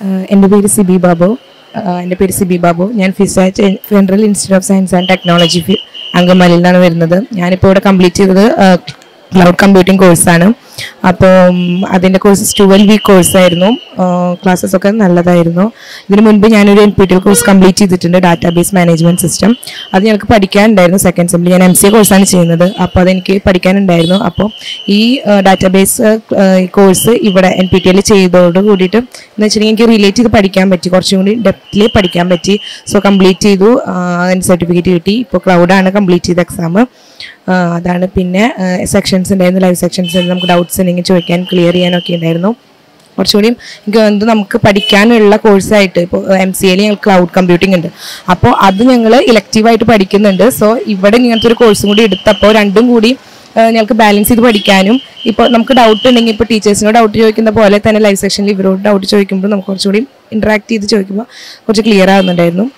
ആഹ് എൻ്റെ പേര് സിബി ബാബു ആഹ് എൻ്റെ പേര് സിബി ബാബു ഞാൻ FISAT Federal Institute of Science and Technology ഫി അങ്കമാലിയിൽ നിന്നാണ് വരുന്നത് ഞാനിപ്പോൾ ഇവിടെ കംപ്ലീറ്റ് ചെയ്തത് ക്ലൗഡ് കമ്പ്യൂട്ടിംഗ് കോഴ്സാണ് അപ്പോൾ അതിൻ്റെ കോഴ്സ് ട്വൽവ് വീക്ക് കോഴ്സായിരുന്നു ക്ലാസ്സസ് ഒക്കെ നല്ലതായിരുന്നു ഇതിന് മുൻപ് ഞാനൊരു N P T L course complete ചെയ്തിട്ടുണ്ട് ഡാറ്റാബേസ് മാനേജ്മെൻറ്റ് സിസ്റ്റം അത് ഞങ്ങൾക്ക് പഠിക്കാനുണ്ടായിരുന്നു സെക്കൻഡ് സെമ്മിൽ ഞാൻ എം സി എ കോഴ്സാണ് ചെയ്യുന്നത് അപ്പോൾ അതെനിക്ക് പഠിക്കാനുണ്ടായിരുന്നു അപ്പോൾ ഈ ഡാറ്റാബേസ് കോഴ്സ് ഇവിടെ എൻ പി ടി എൽ ചെയ്തതോട് കൂടിയിട്ട് എന്ന് വെച്ചിട്ടുണ്ടെങ്കിൽ എനിക്ക് റിലേറ്റ് ചെയ്ത് പഠിക്കാൻ പറ്റി കുറച്ചും കൂടി ഡെപ്തിൽ പഠിക്കാൻ പറ്റി സോ കംപ്ലീറ്റ് ചെയ്തു ആ, അതിന് സർട്ടിഫിക്കറ്റ് കിട്ടി ഇപ്പോൾ ക്ലൗഡാണ് കംപ്ലീറ്റ് ചെയ്ത എക്സാം അതാണ് പിന്നെ സെക്ഷൻസ് ഉണ്ടായിരുന്നു ലൈവ് സെക്ഷൻസ് നമുക്ക് ഡൗട്ട്സ് ഉണ്ടെങ്കിൽ ചോദിക്കാൻ ക്ലിയർ ചെയ്യാനൊക്കെ ഉണ്ടായിരുന്നു കുറച്ചുകൂടി എനിക്ക് തോന്നുന്നത് നമുക്ക് പഠിക്കാനുള്ള കോഴ്സായിട്ട് ഇപ്പോൾ എം സി എയിൽ ഞങ്ങൾ ക്ലൗഡ് കമ്പ്യൂട്ടിംഗ് ഉണ്ട് അപ്പോൾ അത് ഞങ്ങൾ ഇലക്റ്റീവായിട്ട് പഠിക്കുന്നുണ്ട് സോ ഇവിടെ ഇങ്ങനത്തെ ഒരു കോഴ്സും കൂടി എടുത്തപ്പോൾ രണ്ടും കൂടി ഏഹ് ഞങ്ങൾക്ക് ബാലൻസ് ചെയ്ത് പഠിക്കാനും ഇപ്പോൾ നമുക്ക് ഡൗട്ട് ഉണ്ടെങ്കിൽ ഇപ്പോൾ ടീച്ചേഴ്സിനോട് ഡൗട്ട് ചോദിക്കുന്ന പോലെ തന്നെ ലൈവ് സെക്ഷനിൽ ഇവരോട് ഡൗട്ട് ചോദിക്കുമ്പോൾ നമുക്ക് കുറച്ചുകൂടി ഇൻട്രാക്ട് ചെയ്ത് ചോദിക്കുമ്പോൾ കുറച്ച് ക്ലിയർ ആകുന്നുണ്ടായിരുന്നു